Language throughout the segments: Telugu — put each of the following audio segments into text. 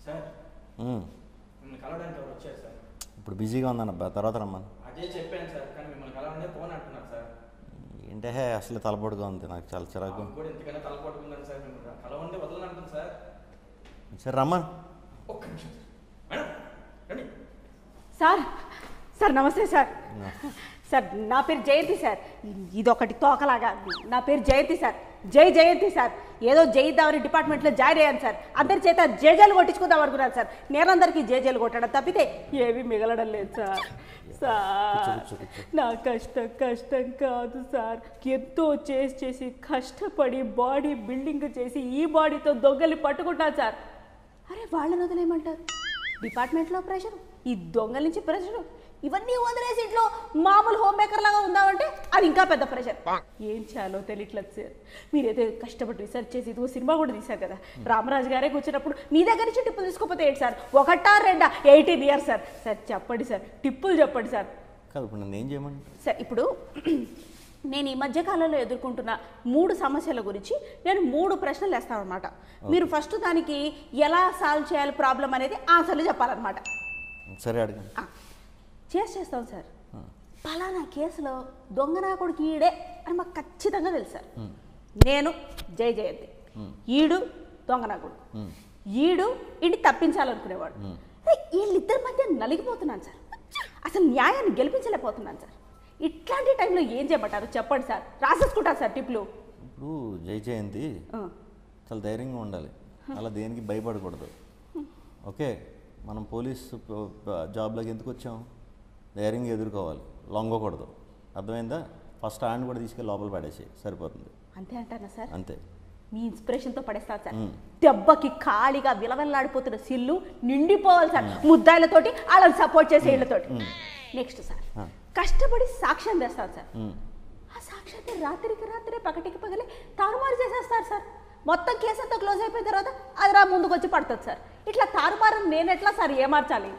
సార్ ఉమ్. మిమ్మల్ని కలవడానికి ఎవరు వచ్చారు సార్ ఇప్పుడు బిజీగా ఉందన్న తర్వాత రమ్మను అదే చెప్పాను సార్ కానీ మిమ్మల్ని కలవనే ఫోన్ అంటున్నారు సార్ ఏంటే అసలు తలపడుగా ఉంది నాకు చాలా చిరాకు నాకు కూడా ఇంతకన్నా తలపడుకుందని సార్ మిమ్మల్ని కలవండి వదలనంటుంది సార్ సరే రమ్మను ఒక్క నిమిషం సార్ మేడం రండి sir sir namaste sir sir నా పేరు జయంతి సార్ ఇదొకటి తోకలాగా నా పేరు జయంతి సార్ జై జయంతి సార్ ఏదో జయిద్దామని డిపార్ట్మెంట్లో జాయిన్ అయ్యాను సార్ అందరి చేత జేజేలు కొట్టించుకుందాం అనుకున్నాను సార్ నేనందరికీ జేజేలు కొట్టడం తప్పితే ఏమీ మిగలడం లేదు సార్ సార్ కూర్చో, కూర్చో. నా కష్టం కష్టం కాదు సార్ ఎంతో చేసి చేసి కష్టపడి బాడీ బిల్డింగ్ చేసి ఈ బాడీతో దొంగలి పట్టుకుంటాను సార్ అరే వాళ్ళని వదిలేయమంటారు డిపార్ట్మెంట్లో ప్రెషర్ ఈ దొంగల నుంచి ప్రెషర్ ఇవన్నీ వదిలేసి ఇంట్లో మామూలు హోమ్ మేకర్ లాగా ఉందామంటే అది ఇంకా పెద్ద ప్రెషర్ ఏం చేయాలో తెలియట్లేదు సార్ మీరైతే కష్టపడి రీసెర్చ్ చేసి ఇదిగో సినిమా కూడా తీశారు కదా రామరాజు గారే కూర్చున్నప్పుడు మీ దగ్గర నుంచి టిప్పులు తీసుకోపోతే ఏంటి సార్ ఒకటా రెండా ఎయిటీన్ ఇయర్స్ సార్ సార్ చెప్పండి సార్ టిప్పులు చెప్పండి సార్ కాదు ఇప్పుడు నన్ను ఏం చేయమని సార్ ఇప్పుడు నేను ఈ మధ్య కాలంలో ఎదుర్కొంటున్న మూడు సమస్యల గురించి నేను మూడు ప్రశ్నలు వేస్తాను అనమాట మీరు ఫస్ట్ దానికి ఎలా సాల్వ్ చేయాలి ప్రాబ్లం అనేది ఆన్సర్లు చెప్పాలన్నమాట సరే అడగండి ఆ, చేసి చేస్తాం సార్ పలానా కేసులో దొంగనాకుడికి ఈడే అని మాకు ఖచ్చితంగా తెలుసు సార్ నేను జై జయంతి ఈడు దొంగనాకుడు ఈడు ఇంటి తప్పించాలనుకునేవాడు అరే, వీళ్ళిద్దరి మధ్య నలిగిపోతున్నాను సార్ అసలు న్యాయాన్ని గెలిపించలేకపోతున్నాను సార్ ఇట్లాంటి టైంలో ఏం చేయమంటారు చెప్పండి సార్ రాసేసుకుంటాను సార్ టిప్లు ఇప్పుడు జై జయంతి ఆ, చాలా ధైర్యంగా ఉండాలి అలా దేనికి భయపడకూడదు ఓకే మనం పోలీస్ ప- ప- జాబ్లోకి ఎందుకు వచ్చాం ధైర్యంగా ఎదుర్కోవాలి లొంగకూడదు అర్థమైందా ఫస్ట్ హ్యాండ్ కూడా తీసుకెళ్ళి లోపల పడేసి సరిపోతుంది అంతే అంటారా సార్ అంతే మీ ఇన్స్పిరేషన్తో పడేస్తాను సార్ మ్మ్. దెబ్బకి ఖాళీగా విలవెల్లాడిపోతున్న సిల్లు నిండిపోవాలి సార్ ముద్దాయిలతోటి వాళ్ళని సపోర్ట్ చేసే ఇళ్ళతోటి నెక్స్ట్ సార్ ఆ. కష్టపడి సాక్ష్యం తెస్తాను సార్ ఉమ్. ఆ సాక్ష్యాన్ని రాత్రికి రాత్రే పకటికి పగలే తారుమారు చేసేస్తారు సార్ మొత్తం కేసు అంతా క్లోజ్ అయిపోయిన తర్వాత అది రా ముందుకు వచ్చి పడుతుంది సార్ ఇట్లా తారుమారు నేను ఎట్లా సార్ ఏమార్చాలి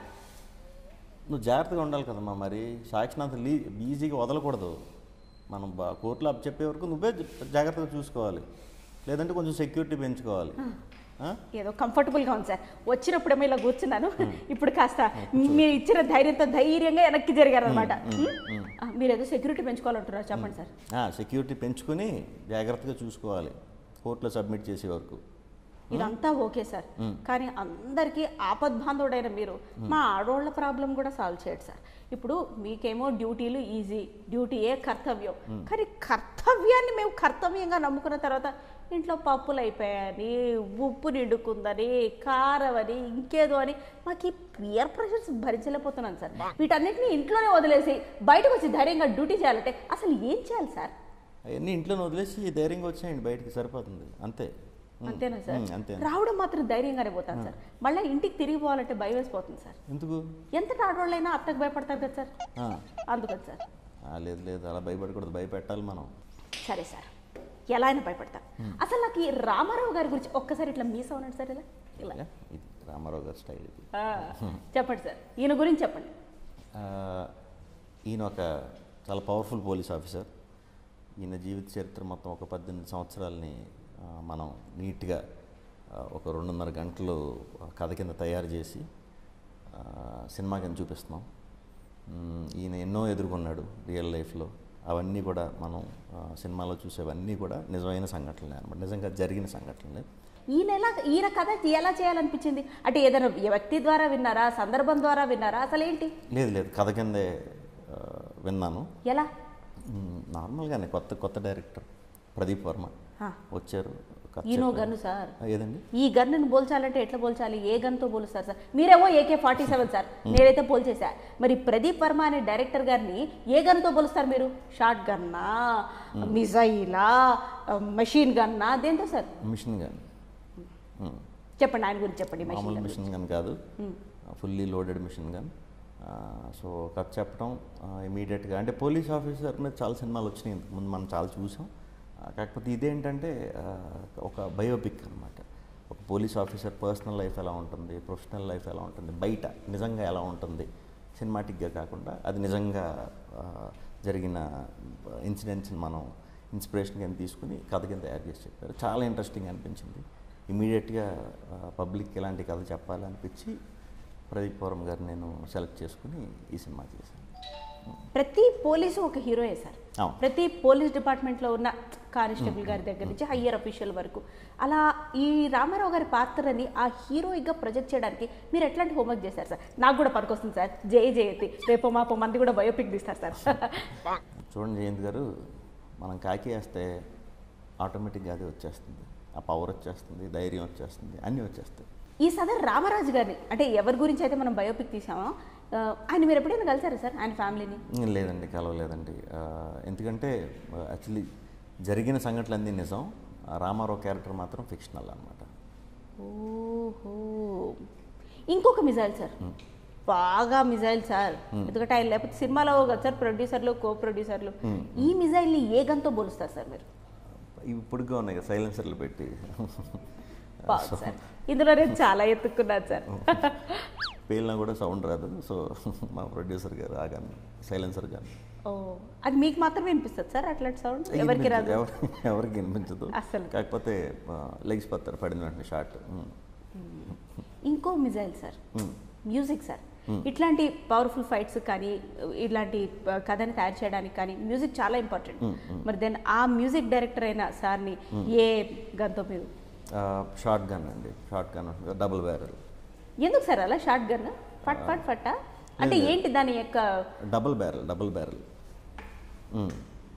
నువ్వు జాగ్రత్తగా ఉండాలి కదమ్మా మరి సాక్షిని అంత లీ ఈజీగా వదలకూడదు మనం బా కోర్టులో అప్ చెప్పే వరకు నువ్వే జ- జాగ్రత్తగా చూసుకోవాలి లేదంటే కొంచెం సెక్యూరిటీ పెంచుకోవాలి ఆ? ఏదో కంఫర్టబుల్గా ఉంది సార్ వచ్చినప్పుడేమో ఇలా కూర్చున్నాను ఇప్పుడు కాస్త మీరు ఇచ్చిన ధైర్యంతో ధైర్యంగా వెనక్కి జరిగారు అనమాట మీరు ఏదో సెక్యూరిటీ పెంచుకోవాలంటున్నారు చెప్పండి సార్ ఆ, సెక్యూరిటీ పెంచుకొని జాగ్రత్తగా చూసుకోవాలి కోర్టులో సబ్మిట్ చేసే వరకు ఇదంతా ఓకే సార్ కానీ అందరికీ ఆపద్బాంధవుడైన మీరు మా ఆడోళ్ళ ప్రాబ్లం కూడా సాల్వ్ చేయడు సార్ ఇప్పుడు మీకేమో డ్యూటీలు ఈజీ డ్యూటీయే కర్తవ్యం కానీ కర్తవ్యాన్ని మేము కర్తవ్యంగా నమ్ముకున్న తర్వాత ఇంట్లో పప్పులు అయిపోయాయని ఉప్పు నిండుకుందని కారం అని ఇంకేదో అని మాకు ఈ పియర్ ప్రెషర్స్ భరించలేకపోతున్నాను సార్ వీటన్నిటిని ఇంట్లోనే వదిలేసి బయటకు వచ్చి ధైర్యంగా డ్యూటీ చేయాలంటే అసలు ఏం చేయాలి సార్ అవన్నీ ఇంట్లో వదిలేసి ధైర్యంగా వచ్చేయండి బయటికి సరిపోతుంది అంతే ఉమ్, అంతేనా సార్ ఉమ్, అంతే రావడం మాత్రం ధైర్యంగానే పోతాను సార్ మళ్ళీ ఇంటికి తిరిగి పోవాలంటే భయం వేసిపోతుంది సార్ ఎందుకు ఎంత ఆడవాళ్ళైనా అత్తకు భయపడతారు కదా సార్ ఆ, అందుకని సార్ ఆ, లేదు లేదు అలా భయపడకూడదు భయపెట్టాలి మనం సరే సార్ ఎలా అయినా భయపడతా అసలు నాకు ఈ రామారావు గారి గురించి ఒక్కసారి ఇట్లా మీస్ అవునండి సార్ ఇలా ఇలా ఏ? ఇది రామారావు గారి స్టైల్ ఇది ఆ, చెప్పండి సార్ ఈయన గురించి చెప్పండి ఆ, ఈయన ఒక చాలా పవర్ఫుల్ పోలీస్ ఆఫీసర్ ఈయన జీవిత చరిత్ర మొత్తం ఒక పద్దెనిమిది సంవత్సరాలని ఆ, మనం నీట్గా ఆ, ఒక రెండున్నర గంటలు కథ కింద తయారు చేసి ఆ, సినిమా కింద చూపిస్తున్నాం మ్, ఈయన ఎన్నో ఎదుర్కొన్నాడు రియల్ లైఫ్లో అవన్నీ కూడా మనం ఆ, సినిమాలో చూసేవన్నీ కూడా నిజమైన సంఘటనలే అనమాట నిజంగా జరిగిన సంఘటనలే ఈయన ఎలా ఈయన కథ ఎలా చేయాలనిపించింది అంటే ఏదైనా వ్యక్తి ద్వారా విన్నారా సందర్భం ద్వారా విన్నారా అసలు ఏంటి లేదు లేదు కథ కిందే ఆ, విన్నాను ఎలా మ్, నార్మల్గానే కొత్త కొత్త డైరెక్టర్ ప్రదీప్ వర్మ ఆ. వచ్చారు కథ ఈయనో చెప్పారు. గన్ను సార్ ఆ, ఏదండి ఈ గన్నును పోల్చాలంటే ఎట్లా పోల్చాలి ఏ గన్తో పోలుస్తారు సార్ మీరేమో ఏకే ఫార్టీ సెవెన్ సార్ నేనైతే పోల్చేసా మరి ప్రదీప్ వర్మ అనే డైరెక్టర్ గారిని ఏ గన్తో పోలుస్తారు మీరు షార్ట్ గన్నా మిజైలా మెషిన్ గన్నా దేంతో సార్ మిషన్ గన్ మ్, చెప్పండి ఆయన గురించి చెప్పండి మెషిన్ మామూలు గన్ మిషన్ గన్ కాదు fully loaded machine gun so కథ చెప్పడం ఇమీడియట్గా అంటే పోలీస్ ఆఫీసర్ మీద చాలా సినిమాలు వచ్చినాయి ఇంతకు ముందు మనం చాలా చూసాం ఆ, కాకపోతే ఇదేంటంటే ఆ, ఒక బయోపిక్ అనమాట ఒక పోలీస్ ఆఫీసర్ పర్సనల్ లైఫ్ ఎలా ఉంటుంది ప్రొఫెషనల్ లైఫ్ ఎలా ఉంటుంది బయట నిజంగా ఎలా ఉంటుంది సినిమాటిక్గా కాకుండా అది నిజంగా ఆ, జరిగిన ఇన్సిడెంట్స్ని మనం ఇన్స్పిరేషన్ కింద తీసుకుని కథ కింద తయారు చేసి చెప్పారు చాలా ఇంట్రెస్టింగ్ అనిపించింది ఇమీడియట్గా పబ్లిక్కి ఇలాంటి కథ చెప్పాలనిపించి ప్రదీప్ పౌరం గారు నేను సెలెక్ట్ చేసుకుని ఈ సినిమా చేశాను ప్రతి పోలీసు ఒక హీరోయే సార్ అవును. ప్రతి పోలీస్ డిపార్ట్మెంట్లో ఉన్న కానిస్టేబుల్ గారి దగ్గర నుంచి హయ్యర్ అఫీషియల్ వరకు అలా ఈ రామారావు గారి పాత్రని ఆ హీరోయిక్గా ప్రొజెక్ట్ చేయడానికి మీరు ఎట్లాంటి హోంవర్క్ చేశారు సార్ నాకు కూడా పనికొస్తుంది సార్ జయ జయతి రేపు మాపో మంది కూడా బయోపిక్ తీస్తారు సార్ చూడండి జయంత్ గారు మనం కాకి వేస్తే ఆటోమేటిక్గా అది వచ్చేస్తుంది ఆ పవర్ వచ్చేస్తుంది ధైర్యం వచ్చేస్తుంది అన్నీ వచ్చేస్తాయి ఈ సదర్ రామరాజు గారిని అంటే ఎవరి గురించి అయితే మనం బయోపిక్ తీసామో ఆ, ఆయన మీరు ఎప్పుడైనా కలిసారా సార్ ఆయన ఫ్యామిలీని లేదండి కలవలేదండి ఆ, ఎందుకంటే యాక్చువల్లీ జరిగిన సంఘటనలన్నీ నిజం ఆ రామారావు క్యారెక్టర్ మాత్రం ఫిక్షనల్ అనమాట ఓహో ఇంకొక మిజైల్ సార్ బాగా మిజైల్ సార్ ఎందుకంటే ఆయన లేకపోతే సినిమాలో కదా సార్ ప్రొడ్యూసర్లు కో ప్రొడ్యూసర్లు ఈ మిజైల్ని ఏ గన్తో పోలుస్తారు సార్ మీరు ఇవి పొడిగా ఉన్నాయి కదా సైలెన్సర్లు పెట్టి బాగుంది సార్ ఇందులో నేను చాలా ఎత్తుక్కున్నాను సార్ పేలినా కూడా సౌండ్ రాదు సో మా ప్రొడ్యూసర్ గారు ఆ గన్ సైలెన్సర్ గన్ ఓ అది మీకు మాత్రమే వినిపిస్తుంది సార్ అట్లాంటి సౌండ్ ఎవరికి రాదు ఎవరికి ఎవరికి వినిపించదు అస్సలు. కాకపోతే లెగిసిపోతారు పడిన వెంటనే షార్ట్ ఇంకో మిజైల్ సార్ మ్యూజిక్ సార్ ఇట్లాంటి పవర్ఫుల్ ఫైట్స్ కానీ ఇట్లాంటి ఆ, కథని తయారు చేయడానికి కానీ మ్యూజిక్ చాలా ఇంపార్టెంట్ మరి దెన్ ఆ మ్యూజిక్ డైరెక్టర్ అయిన సార్ని ఏ గన్తో మీరు షార్ట్ గన్ అండి షార్ట్ గన్ డబుల్ బ్యారల్ ఎందుకు సార్ అలా షార్ట్ గన్ ఫట్ ఫట్ ఫట్టా అంటే లేదు. ఏంటి దాని యొక్క డబుల్ బ్యారల్ డబుల్ బ్యారల్ మ్మ్,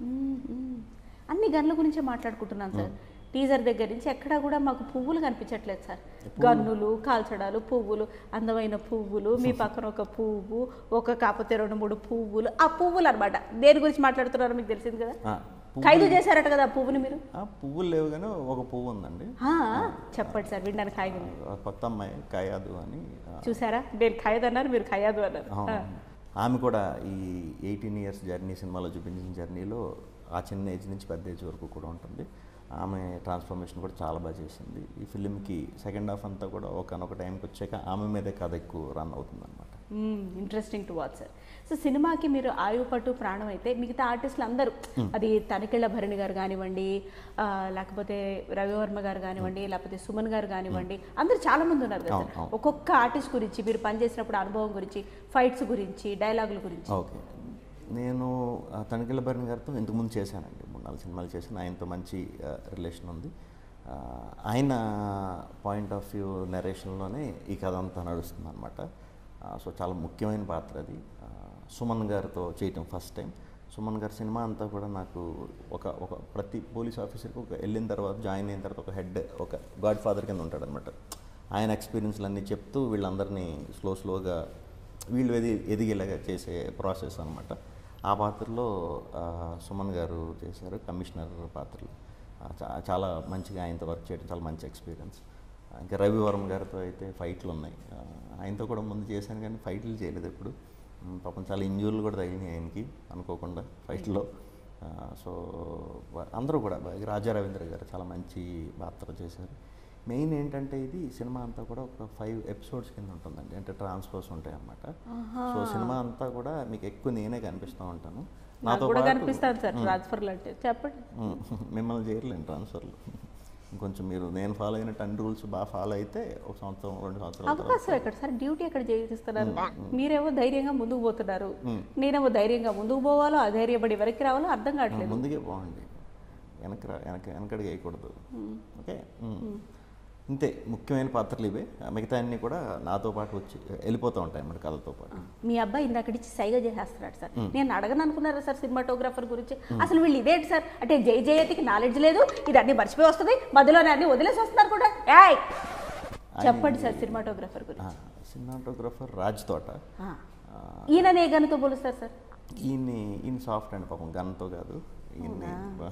మ్మ్. అన్ని గన్ల గురించే మాట్లాడుకుంటున్నాను సార్ టీజర్ దగ్గర నుంచి ఎక్కడా కూడా మాకు పువ్వులు కనిపించట్లేదు సార్ గన్నులు కాల్చడాలు పువ్వులు అందమైన పువ్వులు మీ పక్కన ఒక పువ్వు ఒక కాకపోతే రెండు మూడు పువ్వులు ఆ పువ్వులు అనమాట దేని గురించి మాట్లాడుతున్నారో మీకు తెలిసింది కదా ఖైదు చేశారట కదా ఆ పువ్వుని మీరు పువ్వులు లేవు కానీ ఒక పువ్వు ఉందండి ఆ, చెప్పండి సార్ వినడానికి ఖైదు ఉంది. ఆ కొత్త అమ్మాయి కాయాదు అని ఆ, చూసారా నేను ఖైదు అన్నారు మీరు ఖయాదు అన్నారు అవును. ఆ. ఆమె కూడా ఈ ఎయిటీన్ ఇయర్స్ జర్నీ సినిమాలో చూపించిన జర్నీలో ఆ చిన్న ఏజ్ నుంచి పెద్ద ఏజ్ వరకు కూడా ఉంటుంది ఆమె ట్రాన్స్ఫర్మేషన్ కూడా చాలా బాగా చేసింది ఈ ఫిలింకి సెకండ్ హాఫ్ అంతా కూడా ఒకనొక టైంకి వచ్చాక ఆమె మీదే కథ ఎక్కువ రన్ అవుతుంది అనమాట interesting to watch sir so సినిమాకి మీరు ఆయువు పట్టు ప్రాణం అయితే మిగతా ఆర్టిస్టులు అందరూ అది తనికెళ్ళ భరణి గారు కానివ్వండి ఆ, లేకపోతే రవివర్మ గారు కానివ్వండి లేకపోతే సుమన్ గారు కానివ్వండి అందరూ చాలా మంది ఉన్నారు కదా అవును, సార్ అవును. ఒక్కొక్క ఆర్టిస్ట్ గురించి మీరు పనిచేసినప్పుడు అనుభవం గురించి ఫైట్స్ గురించి డైలాగుల గురించి ఓకే నేను ఆ, తనికెళ్ళ భరణి గారితో ఇంతకుముందు చేశానండి మూడు నాలుగు సినిమాలు చేశాను ఆయనతో మంచి రిలేషన్ ఉంది ఆ, ఆయన పాయింట్ ఆఫ్ వ్యూ నెరేషన్లోనే ఈ కథ అంతా నడుస్తుంది అనమాట సో చాలా ముఖ్యమైన పాత్ర అది ఆ, సుమన్ గారితో చేయటం ఫస్ట్ టైం సుమన్ గారి సినిమా అంతా కూడా నాకు ఒక ఒక ప్రతి పోలీస్ ఆఫీసర్కి ఒక వెళ్ళిన తర్వాత జాయిన్ అయిన తర్వాత ఒక హెడ్ ఒక గాడ్ ఫాదర్ కింద ఉంటాడు అనమాట ఆయన ఎక్స్పీరియన్స్లు అన్నీ చెప్తూ వీళ్ళందరినీ స్లో స్లోగా వీళ్ళు ఎది ఎదిగేలాగా చేసే ప్రాసెస్ అనమాట ఆ పాత్రలో ఆ, సుమన్ గారు చేశారు కమిషనర్ పాత్రలు ఆ, చా- చాలా మంచిగా ఆయనతో వర్క్ చేయడం చాలా మంచి ఎక్స్పీరియన్స్ ఇంకా రవివర్మ గారితో అయితే ఫైట్లు ఉన్నాయి ఆ, ఆయనతో కూడా ముందు చేశాను కానీ ఫైట్లు చేయలేదు ఎప్పుడు ఉమ్, పాపం చాలా ఇంజూర్లు కూడా తగిలినాయి ఆయనకి అనుకోకుండా ఫైట్లో ఆ, సో వా- అందరూ కూడా బాగా రాజా రవీంద్ర గారు చాలా మంచి పాత్ర చేశారు మెయిన్ ఏంటంటే ఇది సినిమా అంతా కూడా ఒక ఫైవ్ ఎపిసోడ్స్ కింద ఉంటుందండి అంటే ట్రాన్స్ఫర్స్ ఉంటాయి అన్నమాట సో సినిమా అంతా కూడా మీకు ఎక్కువ నేనే కనిపిస్తూ ఉంటాను నాకు కూడా పాటు- కనిపిస్తాను సార్ ట్రాన్స్ఫర్లు అంటే చెప్పండి ఉమ్, మిమ్మల్ని చేయలేను ట్రాన్స్ఫర్లు ఇంకొంచెం మీరు నేను ఫాలో అయిన టెన్ రూల్స్ బాగా ఫాలో అయితే ఒక సంవత్సరం రెండు సంవత్సరాల తర్వాత అవకాశం ఎక్కడ సార్ డ్యూటీ ఎక్కడ చేయిస్తున్నారు మీరేమో ధైర్యంగా ముందుకు పోతున్నారు నేనేమో ధైర్యంగా ముందుకు పోవాలో అధైర్యపడి వెనక్కి రావాలో అర్థం కావట్లేదు ముందుకే పోండి వెనక రా- వెనక వెనకడికి వేయకూడదు ఓకే ఉమ్. ఇంతే ముఖ్యమైన పాత్రలు ఇవే మిగతా అన్నీ కూడా నాతో పాటు వచ్చి వెళ్ళిపోతూ ఉంటాయి అన్నమాట కథతో పాటు మీ అబ్బాయి ఇందాకడిచ్చి సైగా చేసేస్తున్నాడు సార్ నేను అడగను అనుకున్నారా సార్ సినిమాటోగ్రాఫర్ గురించి అసలు వీళ్ళు ఇదేంటి సార్ అంటే జై జయతికి నాలెడ్జ్ లేదు ఇది అన్ని మర్చిపోయి వస్తుంది మధ్యలోనే అన్ని వదిలేసి వస్తున్నారు కూడా ఏయ్ చెప్పండి సార్ సినిమాటోగ్రాఫర్ గురించి సినిమాటోగ్రఫర్ రాజ్ తోట ఆ. ఆ, ఈయన ఏ గనుతో పోలుస్తారు సార్ ఈయన్ని ఈయన సాఫ్ట్ అండి పాపం గన్తో కాదు ఈయన్ని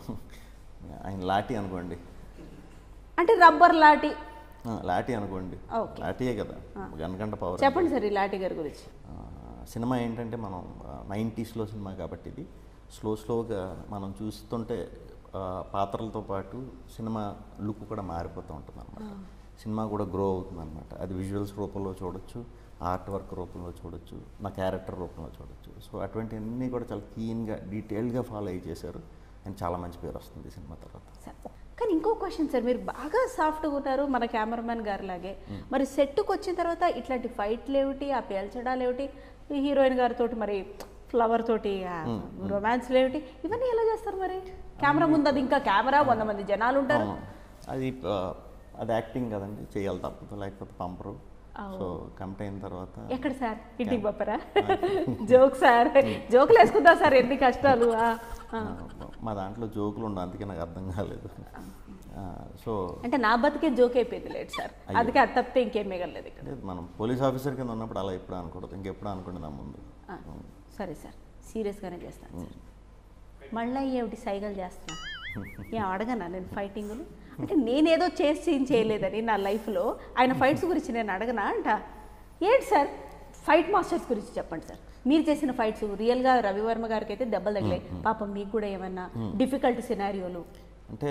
ఆయన లాఠీ అనుకోండి అంటే రబ్బర్ లాటి ఆ, లాఠీ అనుకోండి ఓకే. లాఠీయే కదా గన్ కంట పవర్ చెప్పండి సార్ ఈ లాటి గారి గురించి ఆ, సినిమా ఏంటంటే మనం నైంటీస్లో సినిమా కాబట్టి ఇది స్లో స్లోగా మనం చూస్తుంటే ఆ, పాత్రలతో పాటు సినిమా లుక్ కూడా మారిపోతూ ఉంటుంది అనమాట సినిమా కూడా గ్రో అవుతుంది అనమాట అది విజువల్స్ రూపంలో చూడొచ్చు ఆర్ట్ వర్క్ రూపంలో చూడొచ్చు నా క్యారెక్టర్ రూపంలో చూడొచ్చు సో అటువంటివన్నీ కూడా చాలా క్లీన్గా డీటెయిల్గా ఫాలో అయ్యి చేశారు అండ్ చాలా మంచి పేరు వస్తుంది ఈ సినిమా తర్వాత సార్ ఒక్క కానీ ఇంకో క్వశ్చన్ సార్ మీరు బాగా సాఫ్ట్గా ఉన్నారు మన కెమెరామెన్ గారు లాగే మరి సెట్కి వచ్చిన తర్వాత ఇట్లాంటి ఫైట్లు ఏమిటి ఆ పేల్చడాలు ఏమిటి ఈ హీరోయిన్ గారితో మరి ఫ్లవర్ తోటి రొమాన్స్లు ఏమిటి ఇవన్నీ ఎలా చేస్తారు మరి కెమెరా ముందు అది ఇంకా కెమెరా వంద మంది జనాలు ఉంటారు అవును. అది ఆ, అది యాక్టింగ్ కదండి చేయాలి తప్పదు లేకపోతే పంపరు సో కమిట్ అయిన తర్వాత ఎక్కడ సార్ ఇంటికి పంపరా జోక్ సార్ జోకులు వేసుకుందా సార్ ఎన్ని కష్టాలు ఆ, ఆ. ఆ, మా దాంట్లో జోకులు ఉండవు అందుకే నాకు అర్థం కాలేదు ఆ, సో అంటే నా బతికే జోక్ అయిపోయింది లేదు సార్ అందుకే అది తప్పితే ఇంకేం మిగలలేదు ఇక్కడ అంటే మనం పోలీస్ ఆఫీసర్ కింద ఉన్నప్పుడు అలా ఎప్పుడు అనకూడదు ఇంకెప్పుడు అనుకోండి నా ముందు ఆ, సరే సార్ సీరియస్గానే చేస్తాను సార్ మళ్ళీ ఏమిటి సైగలు చేస్తున్నా ఏం అడగనా నేను ఫైటింగులు అంటే నేనేదో చేసి చేంజ్ చేయలేదని నా లైఫ్లో ఆయన ఫైట్స్ గురించి నేను అడగనా అంట ఏంటి సార్ ఫైట్ మాస్టర్స్ గురించి చెప్పండి సార్ మీరు చేసిన ఫైట్స్ రియల్గా రవివర్మ గారికి అయితే దెబ్బలు తగిలాయి పాపం మీకు కూడా ఏమన్నా డిఫికల్ట్ సినారియోలు అంటే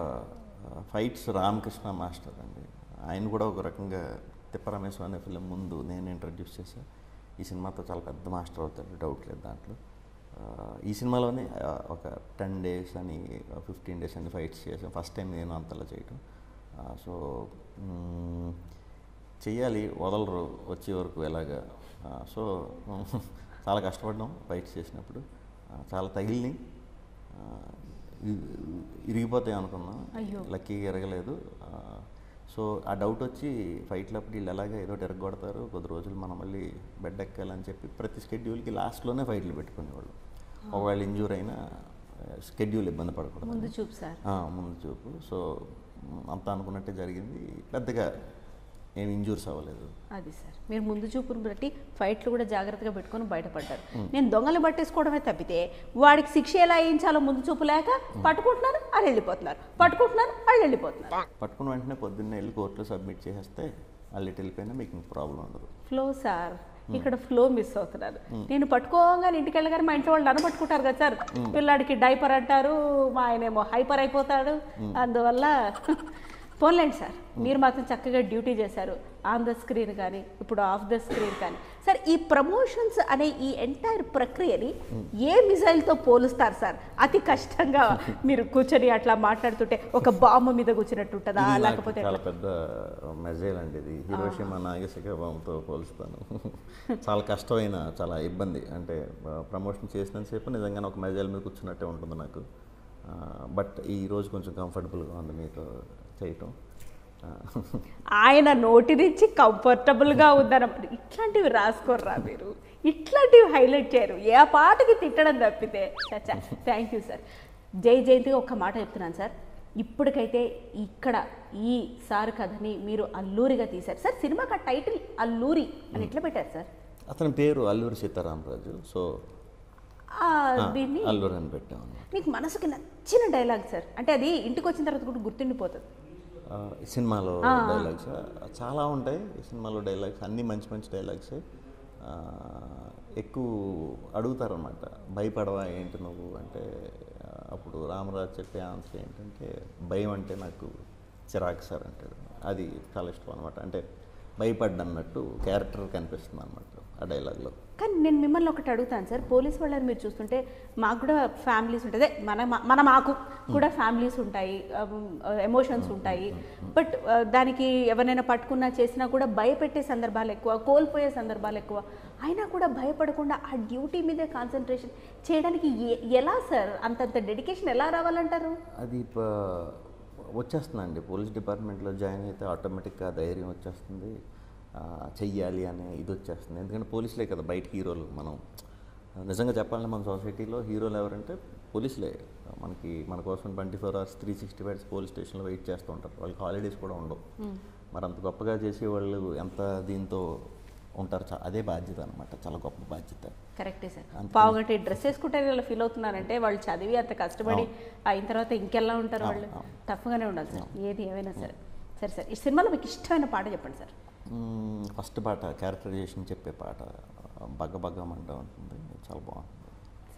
ఫైట్స్ రామకృష్ణ మాస్టర్ అండి ఆయన కూడా ఒక రకంగా తిప్పరమేశ్వర అనే ఫిలిం ముందు నేను ఇంట్రడ్యూస్ చేశాను ఈ సినిమాతో చాలా పెద్ద మాస్టర్ అవుతాడు డౌట్ లేదు దాంట్లో ఆ, ఈ సినిమాలోనే ఆ, ఒక టెన్ డేస్ అని ఫిఫ్టీన్ డేస్ అని ఫైట్స్ చేసాం ఫస్ట్ టైం నేను అంతలా చేయటం ఆ, సో మ్, చెయ్యాలి వదలరు వచ్చే వరకు ఎలాగా ఆ, సో చాలా కష్టపడ్డాం ఫైట్స్ చేసినప్పుడు ఆ, చాలా తగిలినాయి ఆ, ఇ- ఇరిగిపోతాయి అనుకున్నాం అయ్యో. లక్కీగా ఎరగలేదు ఆ, సో ఆ డౌట్ వచ్చి ఫైట్లప్పుడు వీళ్ళు ఎలాగ ఏదో ఎరగొడతారు కొద్ది రోజులు మనం మళ్ళీ బెడ్ ఎక్కాలని చెప్పి ప్రతి స్కెడ్యూల్కి లాస్ట్లోనే ఫైట్లు పెట్టుకునేవాళ్ళు ఒకవేళ ఇంజూర్ అయినా స్కెడ్యూల్ ఇబ్బంది పడకూడదు ముందు చూపు సార్ ఆ, ముందు చూపు సో మ్, అంతా అనుకున్నట్టే జరిగింది పెద్దగా ఏం ఇంజూర్స్ అవ్వలేదు అది సార్ మీరు ముందు చూపును బట్టి ఫైట్లు కూడా జాగ్రత్తగా పెట్టుకొని బయటపడ్డారు నేను దొంగలు పట్టేసుకోవడమే తప్పితే వాడికి శిక్ష ఎలా వేయించాలో ముందు చూపు లేక పట్టుకుంటున్నారు వాళ్ళు వెళ్ళిపోతున్నారు పట్టుకుంటున్నారు వాళ్ళు వెళ్ళిపోతున్నారు పట్టుకున్న వెంటనే పొద్దున్నే వెళ్ళి కోర్టులో సబ్మిట్ చేసేస్తే వాళ్ళు ఇటు వెళ్ళిపోయినా మీకు ఇంక ప్రాబ్లం ఉండదు ఫ్లో సార్ ఇక్కడ ఫ్లో మిస్ అవుతున్నారు నేను పట్టుకోగానే ఇంటికి వెళ్ళగానే మా ఇంట్లో వాళ్ళు నన్ను పట్టుకుంటారు కదా సార్ పిల్లాడికి డైపర్ అంటారు మా ఆయనేమో హైపర్ అయిపోతాడు అందువల్ల పోన్లేండి సార్ మీరు మాత్రం చక్కగా డ్యూటీ చేశారు ఆన్ ద స్క్రీన్ కానీ ఇప్పుడు ఆఫ్ ద స్క్రీన్ కానీ సార్ ఈ ప్రమోషన్స్ అనే ఈ ఎంటైర్ ప్రక్రియని ఏ మిజైల్తో పోలుస్తారు సార్ అతి కష్టంగా మీరు కూర్చొని అట్లా మాట్లాడుతుంటే ఒక బాంబు మీద కూర్చున్నట్టు ఉంటుందా ఇది నాకు లేకపోతే చాలా పెద్ద మెజైల్ అండి ఇది హిరోషిమా నాగేశిక బాంబుతో పోలుస్తాను చాలా కష్టమైన చాలా ఇబ్బంది అంటే ప్రమోషన్ చేసినంతసేపు నిజంగానే ఒక మెజైల్ మీద కూర్చున్నట్టే ఉంటుంది నాకు బట్ ఈ రోజు కొంచెం కంఫర్టబుల్గా ఉంది మీతో చేయటం ఆ, ఆయన నోటి నుంచి కంఫర్టబుల్గా ఉందన్నమాట ఇట్లాంటివి రాసుకోర్రా మీరు ఇట్లాంటివి హైలైట్ చేయరు ఏ పాటకి తిట్టడం తప్పితే చచ్చా థ్యాంక్ యూ సార్ జై జయంతిగా ఒక్క మాట చెప్తున్నాను సార్ ఇప్పటికైతే ఇక్కడ ఈ సార్ కథని మీరు అల్లూరిగా తీశారు సార్ సినిమాకి ఆ టైటిల్ అల్లూరి అని ఎట్లా పెట్టారు సార్ అతని పేరు అల్లూరి సీతారామరాజు సో ఆ, ఆ, దీన్ని అల్లూరి అని పెట్టాము మీకు మనసుకి నచ్చిన డైలాగ్ సార్ అంటే అది ఇంటికి వచ్చిన తర్వాత కూడా గుర్తుండిపోతుంది ఆ, ఈ సినిమాలో డైలాగ్స్ చాలా ఉంటాయి ఈ సినిమాలో డైలాగ్స్ అన్నీ మంచి మంచి డైలాగ్స్ ఎక్కువ అడుగుతారనమాట భయపడవా ఏంటి నువ్వు అంటే ఆ, అప్పుడు రామరాజు చెప్పే ఆన్సర్ ఏంటంటే భయం అంటే నాకు చిరాకు సార్ అంటాడు అది చాలా ఇష్టం అనమాట అంటే భయపడ్డన్నట్టు క్యారెక్టర్ కనిపిస్తుంది అనమాట ఆ డైలాగ్లో కానీ నేను మిమ్మల్ని ఒకటి అడుగుతాను సార్ పోలీస్ వాళ్ళని మీరు చూస్తుంటే మాకు కూడా ఫ్యామిలీస్ ఉంటుంది అదే మన మన మాకు కూడా ఫ్యామిలీస్ ఉంటాయి ఎమోషన్స్ ఉంటాయి బట్ దానికి ఎవరైనా పట్టుకున్నా చేసినా కూడా భయపెట్టే సందర్భాలు ఎక్కువ కోల్పోయే సందర్భాలు ఎక్కువ అయినా కూడా భయపడకుండా ఆ డ్యూటీ మీదే కాన్సన్ట్రేషన్ చేయడానికి ఎ- ఎలా సార్ అంతంత డెడికేషన్ ఎలా రావాలంటారు అది ప- వచ్చేస్తుందండి పోలీస్ డిపార్ట్మెంట్లో జాయిన్ అయితే ఆటోమేటిక్గా ధైర్యం వచ్చేస్తుంది ఆ, చెయ్యాలి అనే ఇది వచ్చేస్తుంది ఎందుకంటే పోలీసులే కదా బయట హీరోలు మనం నిజంగా చెప్పాలంటే మన సొసైటీలో హీరోలు ఎవరంటే పోలీసులే మనకి మన కోసం twenty four hours three sixty fives police స్టేషన్లో వెయిట్ చేస్తూ ఉంటారు వాళ్ళకి హాలిడేస్ కూడా ఉండవు మరి అంత గొప్పగా చేసే వాళ్ళు ఎంత దీంతో ఉంటారు చా- అదే బాధ్యత అనమాట చాలా గొప్ప బాధ్యత కరెక్టే సార్ అంతే. పావు గంట డ్రెస్ వేసుకుంటే ఇలా ఫీల్ అవుతున్నారంటే వాళ్ళు చదివి అంత కష్టపడి అయిన తర్వాత ఇంకెలా ఉంటారు అవును, వాళ్ళు అవును. టఫ్గానే ఉండాలి సార్ ఏది ఏమైనా సరే సరే సార్ ఈ సినిమాలో మీకు ఇష్టమైన పాట చెప్పండి సార్ ఫస్ట్ పాట క్యారెక్టరైజేషన్ చెప్పే పాట బగ్గ బగ్గమంటూ ఉంటుంది చాలా బాగుంటుంది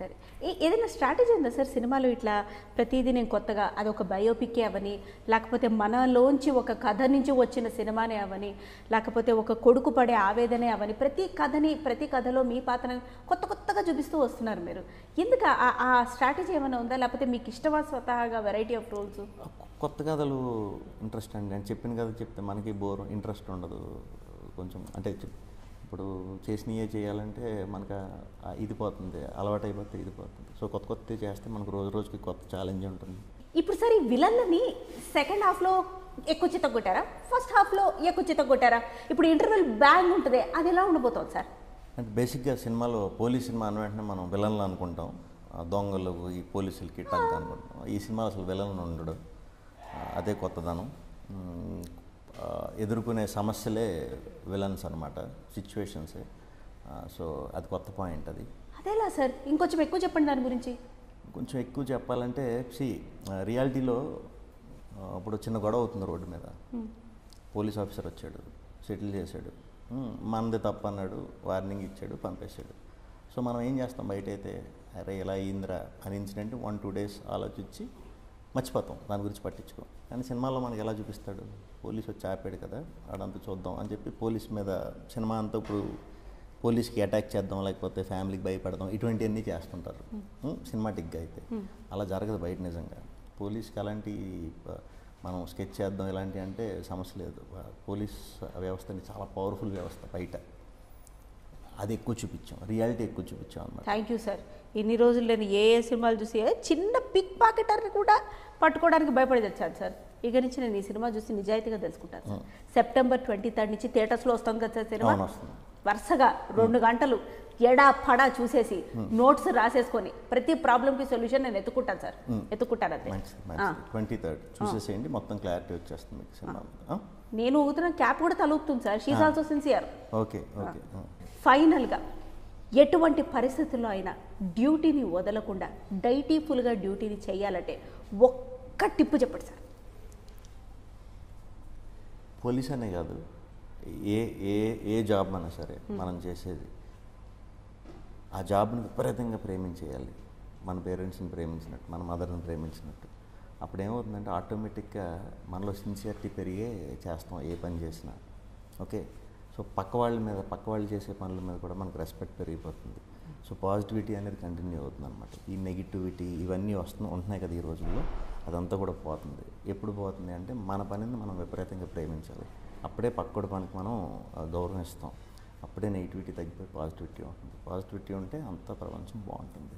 సరే ఏ- ఏదైనా స్ట్రాటజీ ఉందా సార్ సినిమాలో ఇట్లా ప్రతిదీ నేను కొత్తగా అదొక బయోపిక్కే అవని లేకపోతే మనలోంచి ఒక కథ నుంచి వచ్చిన సినిమానే అవని లేకపోతే ఒక కొడుకు పడే ఆవేదనే అవని ప్రతి కథని ప్రతి కథలో మీ పాత్రని కొత్త కొత్తగా చూపిస్తూ వస్తున్నారు మీరు ఎందుకు ఆ- ఆ స్ట్రాటజీ ఏమైనా ఉందా లేకపోతే మీకు ఇష్టమా స్వతహాగా వెరైటీ ఆఫ్ రోల్స్ కొత్త కథలు ఇంట్రెస్ట్ అండి అని చెప్పిన కథ చెప్తే మనకి బోర్ ఇంట్రెస్ట్ ఉండదు కొంచెం అంటే చెప్- ఇప్పుడు చేసినయే చేయాలంటే మనకు ఆ ఇది పోతుంది అలవాటు అయిపోతే ఇది పోతుంది సో కొత్త కొత్త చేస్తే మనకు రోజు రోజుకి కొత్త ఛాలెంజ్ ఉంటుంది ఇప్పుడు సరే ఈ విలన్లని సెకండ్ హాఫ్లో ఎక్కువ చిత్త కొట్టారా ఫస్ట్ హాఫ్లో ఎక్కువ చిత్త కొట్టారా ఇప్పుడు ఇంటర్వెల్ బ్యాంగ్ ఉంటుంది అది ఎలా ఉండబోతోంది సార్ అంటే బేసిక్గా సినిమాలో పోలీస్ సినిమా అన్న వెంటనే మనం విలన్లు అనుకుంటాం ఆ దొంగలు ఈ పోలీసులకి టంక్ అనుకుంటాం ఈ సినిమాలో అసలు విలన్ ఉండడు ఆ, అదే కొత్తదనం ఉమ్, ఆ, ఎదుర్కొనే సమస్యలే విలన్స్ అనమాట సిచ్యువేషన్సే సో అది కొత్త పాయింట్ అది అదేలా సార్ ఇంకొంచెం ఎక్కువ చెప్పండి దాని గురించి కొంచెం ఎక్కువ చెప్పాలంటే సి రియాలిటీలో ఇప్పుడు చిన్న గొడవ అవుతుంది రోడ్డు మీద పోలీస్ ఆఫీసర్ వచ్చాడు సెటిల్ చేశాడు ఉమ్, మనది తప్పు అన్నాడు వార్నింగ్ ఇచ్చాడు పంపేశాడు సో మనం ఏం చేస్తాం బయట అయితే అరే ఇలా అయ్యిందిరా అని ఇన్సిడెంట్ వన్ టూ డేస్ ఆలోచించి మర్చిపోతాం దాని గురించి పట్టించుకో కానీ సినిమాలో మనకి ఎలా చూపిస్తాడు పోలీస్ వచ్చి ఆపాడు కదా ఆడంతా చూద్దాం అని చెప్పి పోలీస్ మీద సినిమా అంతా ఇప్పుడు పోలీస్కి అటాక్ చేద్దాం లేకపోతే ఫ్యామిలీకి భయపడదాం ఇటువంటివన్నీ చేస్తుంటారు సినిమాటిక్గా అయితే అలా జరగదు బయట నిజంగా పోలీస్కి అలాంటి ఆ, మనం స్కెచ్ చేద్దాం ఇలాంటి అంటే సమస్య లేదు ఆ, పోలీస్ వ్యవస్థని చాలా పవర్ఫుల్ వ్యవస్థ బయట అది ఎక్కువ చూపించాం రియాలిటీ ఎక్కువ చూపించాం అనమాట థ్యాంక్ యూ సార్ ఇన్ని రోజులు నేను ఏ ఏ సినిమాలు చూసి ఏ చిన్న పిక్ పాకెటర్ని కూడా పట్టుకోవడానికి భయపడి తెచ్చాను సార్ ఇక నుంచి నేను ఈ సినిమా చూసి నిజాయితీగా తెలుసుకుంటాను సార్ సెప్టెంబర్ ట్వంటీ థర్డ్ నుంచి థియేటర్స్లో వస్తుంది కదా సార్ సినిమా అవును, వస్తుంది. వరుసగా రెండు గంటలు ఎడా పడా చూసేసి నోట్స్ రాసేసుకొని ప్రతి ప్రాబ్లంకి సొల్యూషన్ నేను ఎత్తుకుంటాను సార్ ఎత్తుకుంటాను అంతే మంచిది ఆ. మంచిది ట్వంటీ థర్డ్ చూసేసేయండి మొత్తం క్లారిటీ వచ్చేస్తుంది మీకు సినిమా మీద. నేను ఊగుతున్న క్యాప్ కూడా తలుపుతుంది sir she's also sincere okay okay ఆ. ఫైనల్గా ఎటువంటి పరిస్థితుల్లో అయినా డ్యూటీని వదలకుండా డైటీఫుల్గా డ్యూటీని చేయాలంటే ఒక్క టిప్పు చెప్పండి సార్ పోలీస్ అనే కాదు ఏ ఏ ఏ జాబ్ అయినా సరే మనం చేసేది ఆ జాబ్ని విపరీతంగా ప్రేమించేయాలి మన పేరెంట్స్ని ప్రేమించినట్టు మన మదర్ని ప్రేమించినట్టు అప్పుడు ఏమవుతుందంటే ఆటోమేటిక్గా మనలో సిన్సియరిటీ పెరిగే చేస్తాం ఏ పని చేసినా ఓకే సో పక్క వాళ్ళ మీద పక్క వాళ్ళు చేసే పనుల మీద కూడా మనకు రెస్పెక్ట్ పెరిగిపోతుంది సో పాజిటివిటీ అనేది కంటిన్యూ అవుతుంది అనమాట ఈ నెగిటివిటీ ఇవన్నీ వస్తు ఉంటున్నాయి కదా ఈ రోజుల్లో అదంతా కూడా పోతుంది ఎప్పుడు పోతుంది అంటే మన పనిని మనం విపరీతంగా ప్రేమించాలి అప్పుడే పక్కడి పనికి మనం ఆ, గౌరవం ఇస్తాం అప్పుడే నెగిటివిటీ తగ్గిపోయి పాజిటివిటీ ఉంటుంది పాజిటివిటీ ఉంటే అంత ప్రపంచం బాగుంటుంది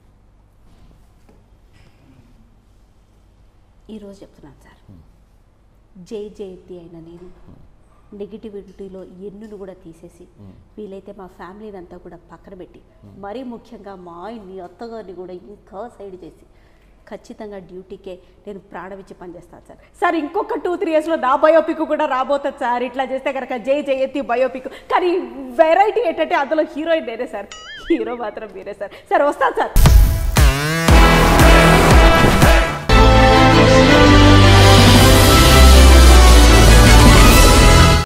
ఈరోజు చెప్తున్నాను సార్ జై జయతి అయిన నేను నెగిటివిటీలో ఎన్నును కూడా తీసేసి వీలైతే మా ఫ్యామిలీని అంతా కూడా పక్కన పెట్టి మరీ ముఖ్యంగా మా ఆయన్ని అత్తగారిని కూడా ఇంకా సైడ్ చేసి ఖచ్చితంగా డ్యూటీకే నేను ప్రాణమిచ్చి పనిచేస్తాను సార్ సార్ ఇంకొక టూ త్రీ ఇయర్స్లో నా బయోపిక్ కూడా రాబోతుంది సార్ ఇట్లా చేస్తే కనుక జై జయతి బయోపిక్ కానీ వెరైటీ ఏంటంటే అందులో హీరోయిన్ నేనే సార్ హీరో మాత్రం మీరే సార్ సార్ వస్తాను సార్